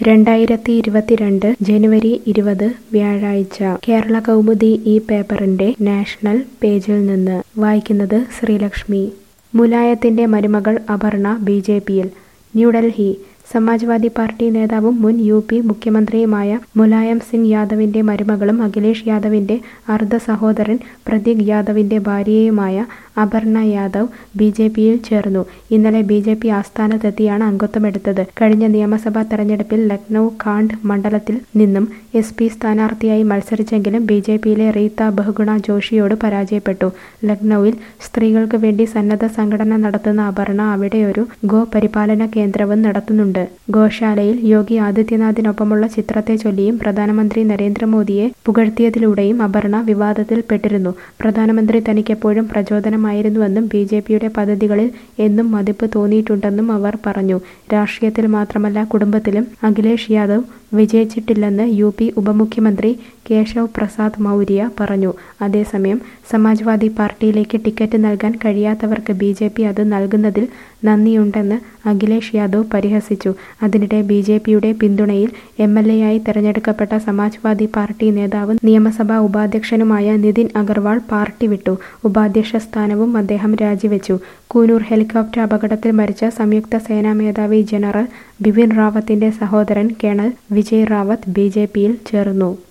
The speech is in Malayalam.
രണ്ടായിരത്തി ഇരുപത്തിരണ്ട് ജനുവരി ഇരുപത് വ്യാഴാഴ്ച കേരള കൗമുദി ഈ പേപ്പറിന്റെ നാഷണൽ പേജിൽ നിന്ന് വായിക്കുന്നത് ശ്രീലക്ഷ്മി മുലായത്തിന്റെ മരുമകൾ അപർണ ബി ജെ പിയിൽ ന്യൂഡൽഹി സമാജ്വാദി പാർട്ടി നേതാവും മുൻ യു പി മുഖ്യമന്ത്രിയുമായ മുലായം സിംഗ് യാദവിന്റെ മരുമകളും അഖിലേഷ് യാദവിന്റെ അർദ്ധ സഹോദരൻ പ്രതീക് യാദവിന്റെ ഭാര്യയുമായ അപർണ യാദവ് ബി ജെ പിയിൽ ചേർന്നു ഇന്നലെ ബി ജെ പി ആസ്ഥാനത്തെത്തിയാണ് അംഗത്വമെടുത്തത് കഴിഞ്ഞ നിയമസഭാ തെരഞ്ഞെടുപ്പിൽ ലക്നൌ കാണ്ട് മണ്ഡലത്തിൽ നിന്നും എസ് പി സ്ഥാനാർത്ഥിയായി മത്സരിച്ചെങ്കിലും ബി ജെ പിയിലെ റീത്ത ബഹുഗുണ ജോഷിയോട് പരാജയപ്പെട്ടു ലക്നൌവിൽ സ്ത്രീകൾക്ക് വേണ്ടി സന്നദ്ധ സംഘടന നടത്തുന്ന അപർണ അവിടെയൊരു ഗോ പരിപാലന കേന്ദ്രവും നടത്തുന്നുണ്ട് ഗോശാലയിൽ യോഗി ആദിത്യനാഥിനൊപ്പമുള്ള ചിത്രത്തെ ചൊല്ലിയും പ്രധാനമന്ത്രി നരേന്ദ്രമോദിയെ പുകഴ്ത്തിയതിലൂടെയും അപർണ വിവാദത്തിൽപ്പെട്ടിരുന്നു പ്രധാനമന്ത്രി തനിക്കെപ്പോഴും പ്രചോദനമായിരുന്നുവെന്നും ബി ജെ പിയുടെ പദ്ധതികളിൽ എന്നും മതിപ്പ് തോന്നിയിട്ടുണ്ടെന്നും അവർ പറഞ്ഞു രാഷ്ട്രീയത്തിൽ മാത്രമല്ല കുടുംബത്തിലും അഖിലേഷ് യാദവ് വിജയിച്ചിട്ടില്ലെന്ന് യു പി ഉപമുഖ്യമന്ത്രി കേശവ് പ്രസാദ് മൗര്യ പറഞ്ഞു അതേസമയം സമാജ്വാദി പാർട്ടിയിലേക്ക് ടിക്കറ്റ് നൽകാൻ കഴിയാത്തവർക്ക് ബി ജെ പി അത് നൽകുന്നതിൽ നന്ദിയുണ്ടെന്ന് അഖിലേഷ് യാദവ് പരിഹസിച്ചു അതിനിടെ ബി ജെ പിയുടെ പിന്തുണയിൽ എം എൽ എയായി തെരഞ്ഞെടുക്കപ്പെട്ട സമാജ്വാദി പാർട്ടി നേതാവും നിയമസഭാ ഉപാധ്യക്ഷനുമായ നിതിൻ അഗർവാൾ പാർട്ടി വിട്ടു ഉപാധ്യക്ഷ സ്ഥാനവും അദ്ദേഹം രാജിവെച്ചു കൂനൂർ ഹെലികോപ്റ്റർ അപകടത്തിൽ മരിച്ച സംയുക്ത സേനാ മേധാവി ജനറൽ ബിപിൻ റാവത്തിന്റെ സഹോദരൻ colonel Vijay Rawat B J പിയിൽ ചേർന്നു